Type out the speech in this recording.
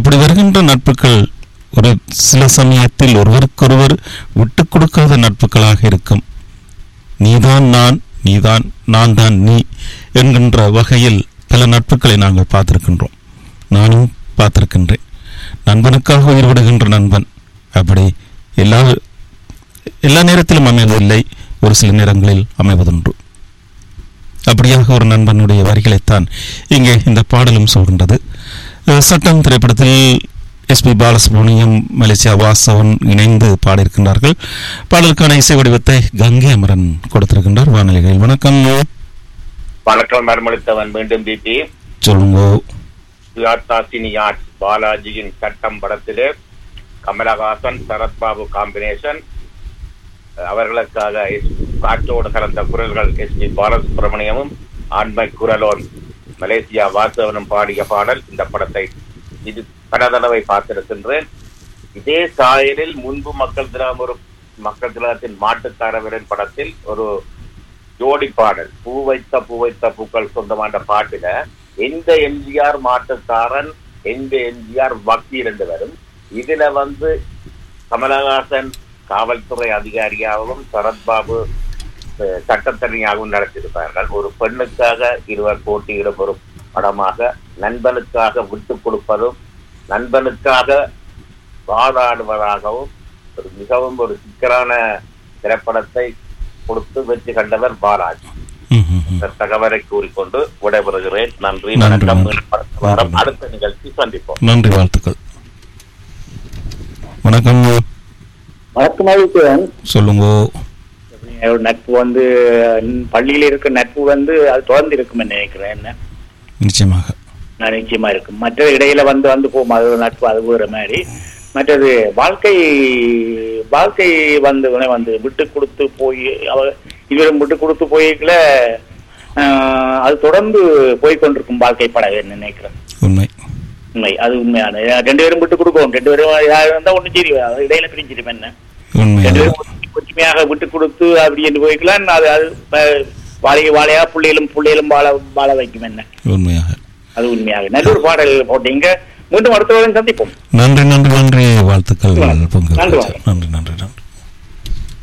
அப்படி வருகின்ற நட்புகள் ஒரு சில சமயத்தில் ஒருவருக்கொருவர் விட்டு கொடுக்காத நட்புகளாக இருக்கும் நீதான் நான் நீதான் நான் தான் நீ என்கின்ற வகையில் பல நட்புகளை நாங்கள் பார்த்திருக்கின்றோம் நானும் பார்த்திருக்கின்றேன் நண்பனுக்காக உயிர் விடுகின்ற நண்பன் அப்படி எல்லா எல்லா நேரத்திலும் அமைவதில்லை ஒரு சில நேரங்களில் அமைவதுண்டு அப்படியாக ஒரு நண்பனுடைய வரிகளைத்தான் இங்கே இந்த பாடலும் சொல்கின்றது அஹ் சட்டம் திரைப்படத்தில் எஸ்பி பாலசுப்ரமணியம் மலேசியா வாசவன் இணைந்து பாடியிருக்கின்றார்கள் பாடலுக்கான இசை வடிவத்தை கங்கை அமரன் கொடுத்திருக்கின்றார் வானொலிகளில் வணக்கம் வணக்கம் மர்மளித்தவன் மீண்டும் பிபி சொல்லுங்க சுயாத்தா சினியாட் பாலாஜியின் சட்டம் படத்திலே கமலஹாசன் சரத்பாபு காம்பினேஷன் அவர்களுக்காக எஸ்- காற்றோடு கலந்த குரல்கள் எஸ் பி பாலசுப்ரமணியமும் ஆண்மை குரலோன் மலேசியா வாசவனும் பாடிய பாடல் இந்த படத்தை இது பல தடவை பார்த்திருக்கின்றேன் இதே சாயலில் முன்பு மக்கள் தினம் ஒரு மக்கள் தினத்தின் மாட்டுக்காரவரின் படத்தில் ஒரு ஜோடி பாடல் பூ வைத்த பூ வைத்த பூக்கள் சொந்தமான பாட்டுல எந்த எம்ஜிஆர் மாட்டுக்காரன் எந்த எம்ஜிஆர் வக்கீல் என்று வரும் இதுல வந்து கமலஹாசன் காவல்துறை அதிகாரியாகவும் சரத்பாபு அஹ், சட்டத்தரணியாகவும் நடத்தியிருப்பார்கள் ஒரு பெண்ணுக்காக இருவர் போட்டியிடும் ஒரு படமாக நண்பனுக்காக விட்டு கொடுப்பதும் நண்பனுக்காக வாதாடுவதாகவும் ஒரு மிகவும் ஒரு சிக்கலான திரைப்படத்தை கொடுத்து வெற்றி கண்டவர் பாலாஜி ம், ம், ம். இந்த தகவலை கூறிக்கொண்டு விடைபெறுகிறேன் நன்றி நன்றி, வணக்கம் நன்றி. அடுத்த வாரம் நன்றி. அடுத்த நிகழ்ச்சி சந்திப்போம் நன்றி வாழ்த்துக்கள் வணக்கம் வணக்கம் அழிக்கிறேன் சொல்லுங்க நட்பு வந்து ம், பள்ளியில இருக்க நட்பு வந்து அது தொடர்ந்து இருக்கும்னு நினைக்கிறேன் என்ன நிச்சயமாக நான் நிச்சயமா இருக்கும் மற்றது இடையில வந்து வந்து போகும் அது ஒரு நட்பு அது வேற மாதிரி மற்றது வாழ்க்கை வாழ்க்கை வந்து உடனே வந்து விட்டு கொடுத்து போய் அவ இவரும் விட்டு கொடுத்து போய்க்கல அது தொடர்ந்து போய் கொண்டிருக்கும் வாழ்க்கை படம் நினைக்கிறேன் உண்மை உண்மை அது உண்மையான ரெண்டு பேரும் விட்டு கொடுக்கும் ரெண்டு பேரும் யாரும் இருந்தா ஒன்றும் சரி அது இடையில பிரிஞ்சிடும் என்ன உண்மை ரெண்டு பேரும் ஒற்றுமை- ஒற்றுமையாக விட்டு கொடுத்து அப்படி என்று போய்க்கலாம் அது அது ப- வாழைய வாழையா புள்ளையிலும் புள்ளையிலும் வாழ வாழ வைக்கும் என்ன உண்மையாக அது உண்மையாக நல்ல ஒரு பாடல் போட்டீங்க மீண்டும் அடுத்த வாரம் சந்திப்போம் நன்றி நன்றி நன்றி வாழ்த்துக்கள் நன்றி. பொங்கல் நன்றி. நன்றி நன்றி நன்றி